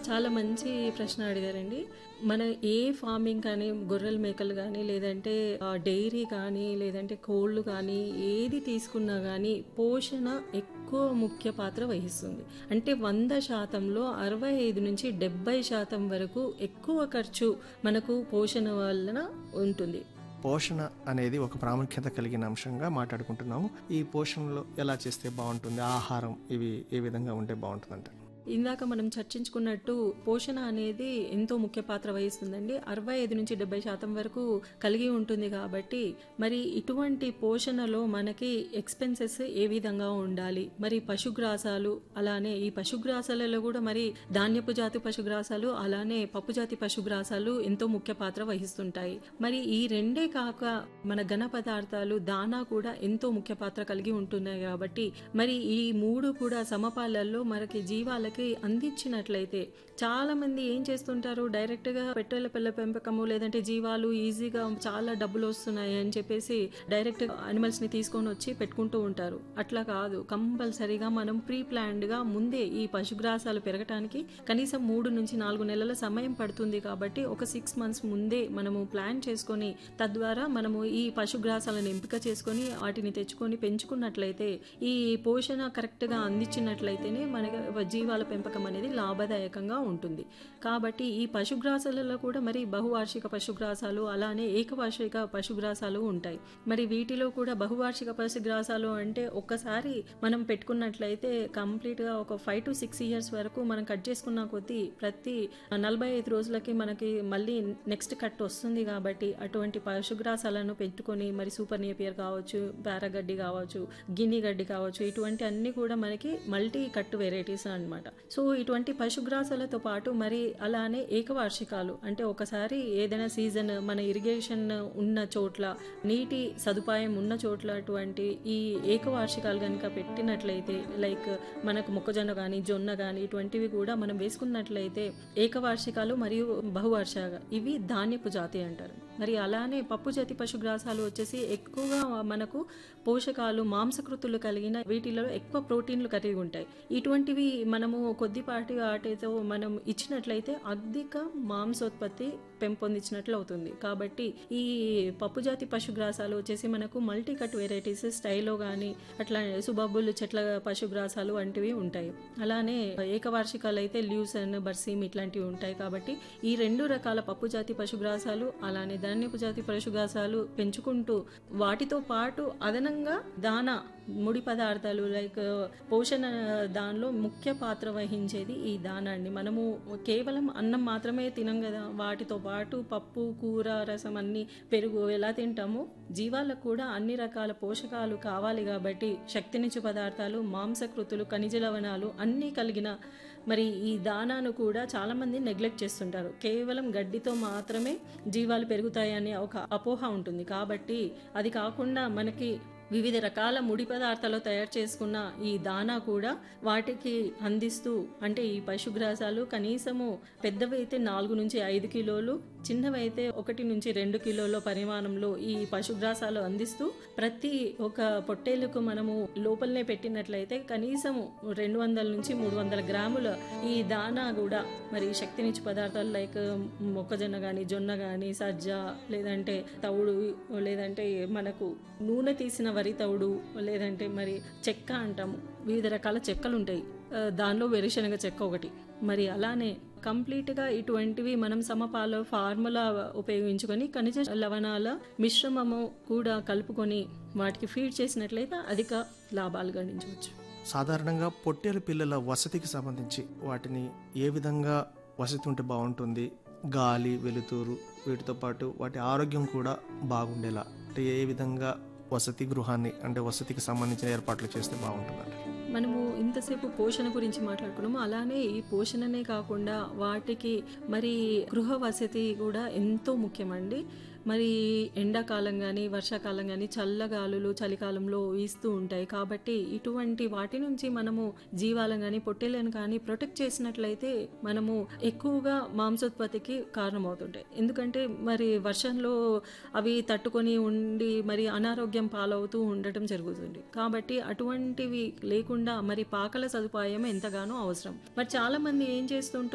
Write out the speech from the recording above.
చాలా మంచి ప్రశ్న అడిగారండి మన ఏ ఫార్మింగ్ కానీ గొర్రెల మేకలు కానీ లేదంటే ఆ, డైరీ కానీ లేదంటే కోళ్ళు కానీ ఏది తీసుకున్నా కానీ పోషణ ఎక్కువ ముఖ్య పాత్ర వహిస్తుంది అంటే వంద శాతంలో అరవై ఐదు నుంచి డెబ్బై శాతం వరకు ఎక్కువ ఖర్చు మనకు పోషణ వలన ఉంటుంది పోషణ అనేది ఒక ప్రాముఖ్యత కలిగిన అంశంగా మాట్లాడుకుంటున్నాము ఈ పోషణలో ఎలా చేస్తే బాగుంటుంది ఆహారం ఇవి ఏ విధంగా ఉంటే బాగుంటుందంట ఇందాక మనం చర్చించుకున్నట్టు పోషణ అనేది ఎంతో ముఖ్య పాత్ర వహిస్తుందండి అరవై ఐదు నుంచి డెబ్బై శాతం వరకు కలిగి ఉంటుంది కాబట్టి మరి ఇటువంటి పోషణలో మనకి ఎక్స్పెన్సెస్ ఏ విధంగా ఉండాలి మరి పశుగ్రాసాలు అలానే ఈ పశుగ్రాసాలలో కూడా మరి ధాన్యపు జాతి పశుగ్రాసాలు అలానే పప్పు జాతి పశుగ్రాసాలు ఎంతో ముఖ్య పాత్ర వహిస్తుంటాయి మరి ఈ రెండే కాక మన ఘన పదార్థాలు దానా కూడా ఎంతో ముఖ్య పాత్ర కలిగి ఉంటున్నాయి కాబట్టి మరి ఈ మూడు కూడా సమపాలల్లో మనకి జీవాలకి అందించినట్లయితే చాలా మంది ఏం చేస్తుంటారు డైరెక్ట్ గా పెట్టెల పిల్ల పెంపకము లేదంటే జీవాలు ఈజీగా చాలా డబ్బులు వస్తున్నాయి అని చెప్పేసి డైరెక్ట్ అనిమల్స్ ని తీసుకొని వచ్చి పెట్టుకుంటూ ఉంటారు అట్లా కాదు కంపల్సరీగా మనం ప్రీ ప్లాన్డ్ గా ముందే ఈ పశుగ్రాసాలు పెరగటానికి కనీసం మూడు నుంచి నాలుగు నెలల సమయం పడుతుంది కాబట్టి ఒక సిక్స్ మంత్స్ ముందే మనము ప్లాన్ చేసుకొని తద్వారా మనము ఈ పశుగ్రాసాలను ఎంపిక చేసుకొని వాటిని తెచ్చుకొని పెంచుకున్నట్లయితే ఈ పోషణ కరెక్ట్ గా అందించినట్లయితేనే మనకి జీవాల పెంపకం అనేది లాభదాయకంగా ఉంటుంది కాబట్టి ఈ పశుగ్రాసాలలో కూడా మరి బహువార్షిక పశుగ్రాసాలు అలానే ఏకవార్షిక పశుగ్రాసాలు ఉంటాయి మరి వీటిలో కూడా బహువార్షిక పశుగ్రాసాలు అంటే ఒక్కసారి మనం పెట్టుకున్నట్లయితే కంప్లీట్ గా ఒక ఫైవ్ టు సిక్స్ ఇయర్స్ వరకు మనం కట్ చేసుకున్న కొద్దీ ప్రతి నలభై ఐదు రోజులకి మనకి మళ్ళీ నెక్స్ట్ కట్ వస్తుంది కాబట్టి అటువంటి పశుగ్రాసాలను పెట్టుకొని మరి సూపర్ నేపియర్ కావచ్చు పారగడ్డి కావచ్చు గిన్ని గడ్డి కావచ్చు ఇటువంటి అన్ని కూడా మనకి మల్టీ కట్ వెరైటీస్ అన్నమాట సో ఇటువంటి పశుగ్రాసాలతో పాటు మరి అలానే ఏకవార్షికాలు అంటే ఒకసారి ఏదైనా సీజన్ మన ఇరిగేషన్ ఉన్న చోట్ల నీటి సదుపాయం ఉన్న చోట్ల అటువంటి ఈ ఏకవార్షికాలు కనుక పెట్టినట్లయితే లైక్ మనకు మొక్కజొన్న కానీ జొన్న కానీ ఇటువంటివి కూడా మనం వేసుకున్నట్లయితే ఏకవార్షికాలు మరియు బహువార్షిక ఇవి ధాన్యపు జాతి అంటారు మరి అలానే పప్పు జాతి పశుగ్రాసాలు వచ్చేసి ఎక్కువగా మనకు పోషకాలు మాంసకృతులు కలిగిన వీటిలో ఎక్కువ ప్రోటీన్లు కలిగి ఉంటాయి ఇటువంటివి మనము కొద్దిపాటి వాటితో మనం ఇచ్చినట్లయితే అధిక మాంసోత్పత్తి పెంపొందించినట్లు అవుతుంది కాబట్టి ఈ పప్పు జాతి పశుగ్రాసాలు వచ్చేసి మనకు మల్టీ కట్ వెరైటీస్ స్టైల్లో కానీ అట్లా సుబబ్బులు చెట్ల పశుగ్రాసాలు వంటివి ఉంటాయి అలానే ఏకవార్షికాలు అయితే ల్యూసన్ బర్సీమ్ ఇట్లాంటివి ఉంటాయి కాబట్టి ఈ రెండు రకాల పప్పు జాతి పశుగ్రాసాలు అలానే ధాన్యపు జాతి పశుగ్రాసాలు పెంచుకుంటూ వాటితో పాటు అదనంగా దానా ముడి పదార్థాలు లైక్ పోషణ దానిలో ముఖ్య పాత్ర వహించేది ఈ దానా అండి మనము కేవలం అన్నం మాత్రమే తినం కదా వాటితో పాటు పప్పు కూర రసం అన్ని పెరుగు ఎలా తింటామో జీవాలకు కూడా అన్ని రకాల పోషకాలు కావాలి కాబట్టి శక్తినిచ్చు పదార్థాలు మాంసకృతులు ఖనిజ లవణాలు అన్నీ కలిగిన మరి ఈ దానాను కూడా చాలా మంది నెగ్లెక్ట్ చేస్తుంటారు కేవలం గడ్డితో మాత్రమే జీవాలు పెరుగుతాయనే ఒక అపోహ ఉంటుంది కాబట్టి అది కాకుండా మనకి వివిధ రకాల ముడి పదార్థాలు తయారు చేసుకున్న ఈ దానా కూడా వాటికి అందిస్తూ అంటే ఈ పశుగ్రాసాలు కనీసము పెద్దవైతే నాలుగు నుంచి ఐదు కిలోలు చిన్నవైతే ఒకటి నుంచి రెండు కిలోల పరిమాణంలో ఈ పశుగ్రాసాలు అందిస్తూ ప్రతి ఒక పొట్టేలుకు మనము లోపలనే పెట్టినట్లయితే కనీసము రెండు వందల నుంచి మూడు వందల గ్రాముల ఈ దానా కూడా మరి శక్తినిచ్చు పదార్థాలు లైక్ మొక్కజొన్న కానీ జొన్న కానీ సజ్జ లేదంటే తవుడు లేదంటే మనకు నూనె తీసిన వరి తవుడు లేదంటే మరి చెక్క అంటాము వివిధ రకాల చెక్కలు ఉంటాయి ఆ, దానిలో వేరుశనగ చెక్క ఒకటి మరి అలానే కంప్లీట్గా ఇటువంటివి మనం సమపాల ఫార్ములా ఉపయోగించుకొని ఖనిజ లవణాల మిశ్రమము కూడా కలుపుకొని వాటికి ఫీడ్ చేసినట్లయితే అధిక లాభాలు గణించవచ్చు సాధారణంగా పొట్టేలు పిల్లల వసతికి సంబంధించి వాటిని ఏ విధంగా వసతి ఉంటే బాగుంటుంది గాలి వెలుతురు వీటితో పాటు వాటి ఆరోగ్యం కూడా బాగుండేలా అంటే ఏ విధంగా వసతి గృహాన్ని అంటే వసతికి సంబంధించిన ఏర్పాట్లు చేస్తే బాగుంటుందండి మనము ఇంతసేపు పోషణ గురించి మాట్లాడుకున్నాము అలానే ఈ పోషణనే కాకుండా వాటికి మరి గృహ వసతి కూడా ఎంతో ముఖ్యమండి మరి ఎండాకాలం కానీ వర్షాకాలం కానీ చల్లగాలులు చలికాలంలో వీస్తూ ఉంటాయి కాబట్టి ఇటువంటి వాటి నుంచి మనము జీవాలను కానీ పొట్టేలను కానీ ప్రొటెక్ట్ చేసినట్లయితే మనము ఎక్కువగా మాంసోత్పత్తికి కారణమవుతుంటాయి ఎందుకంటే మరి వర్షంలో అవి తట్టుకొని ఉండి మరి అనారోగ్యం పాలవుతూ ఉండటం జరుగుతుంది కాబట్టి అటువంటివి లేకుండా మరి పాకల సదుపాయం ఎంతగానో అవసరం మరి చాలా మంది ఏం చేస్తుంటారు